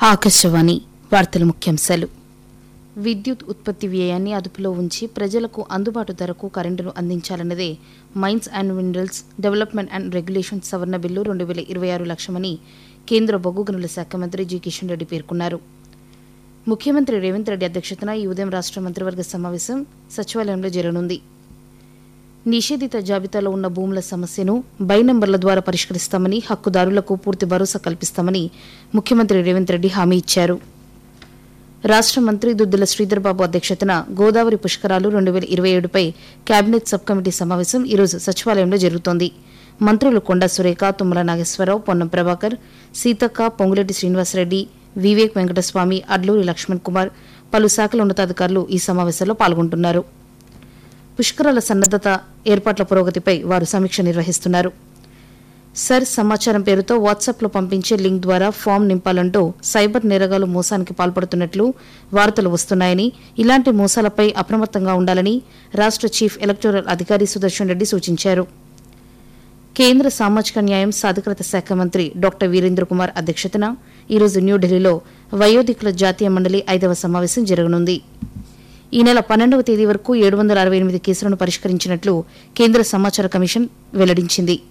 ఆకాశవాణి వార్తల ముఖ్యాంశాలు విద్యుత్ ఉత్పత్తి వ్యయాన్ని అదుపులో ఉంచి ప్రజలకు అందుబాటు ధరకు కరెంటును అందించాలన్నదే mines and minerals development and regulation సవరణ బిల్లు రెండు వేల ఇరవై ఆరు లక్ష్యమని కేంద్ర బొగ్గు గనుల శాఖ మంత్రి జి కిషన్ రెడ్డి పేర్కొన్నారు ముఖ్యమంత్రి రేవంత్ రెడ్డి అధ్యక్షతన ఈ ఉదయం రాష్ట్ర మంత్రివర్గ సమావేశం సచివాలయంలో జరగనుంది నిషేధిత జాబితాలో ఉన్న భూముల సమస్యను బై నంబర్ల ద్వారా పరిష్కరిస్తామని హక్కుదారులకు పూర్తి భరోసా కల్పిస్తామని ముఖ్యమంత్రి రేవంత్ రెడ్డి హామీ ఇచ్చారు రాష్ట్ర మంత్రి దుద్దుల శ్రీధర్బాబు అధ్యక్షతన గోదావరి పుష్కరాలు రెండు వేల ఇరవై ఏడుపై కేబినెట్ సబ్ కమిటీ సమావేశం ఈరోజు సచివాలయంలో జరుగుతోంది మంత్రులు కొండా సురేఖ తుమ్మల నాగేశ్వరరావు పొన్నం ప్రభాకర్ సీతక్క పొంగులేటి శ్రీనివాసరెడ్డి వివేక్ వెంకటస్వామి అడ్లూరి లక్ష్మణ్ కుమార్ పలు శాఖల ఉన్నతాధికారులు ఈ సమావేశంలో పాల్గొంటున్నారు పుష్కరాల సన్నద్దత ఏర్పాట్ల పురోగతిపై వారు సమీక్ష నిర్వహిస్తున్నారు సర్ సమాచారం పేరుతో వాట్సాప్లో పంపించే లింక్ ద్వారా ఫామ్ నింపాలంటూ సైబర్ నేరగాలు మోసానికి పాల్పడుతున్నట్లు వార్తలు వస్తున్నాయని ఇలాంటి మోసాలపై అప్రమత్తంగా ఉండాలని రాష్ట్ర చీఫ్ ఎలక్టోరల్ అధికారి సుదర్శన్ రెడ్డి సూచించారు కేంద్ర సామాజిక న్యాయం సాధికారత శాఖ మంత్రి డాక్టర్ వీరేంద్ర కుమార్ అధ్యక్షతన ఈరోజు న్యూఢిల్లీలో వయోధికుల జాతీయ మండలి ఐదవ సమావేశం జరగనుంది ఈ నెల పన్నెండవ తేదీ వరకు ఏడు వందల అరవై ఎనిమిది కేసులను పరిష్కరించినట్లు కేంద్ర సమాచార కమిషన్ వెల్లడించింది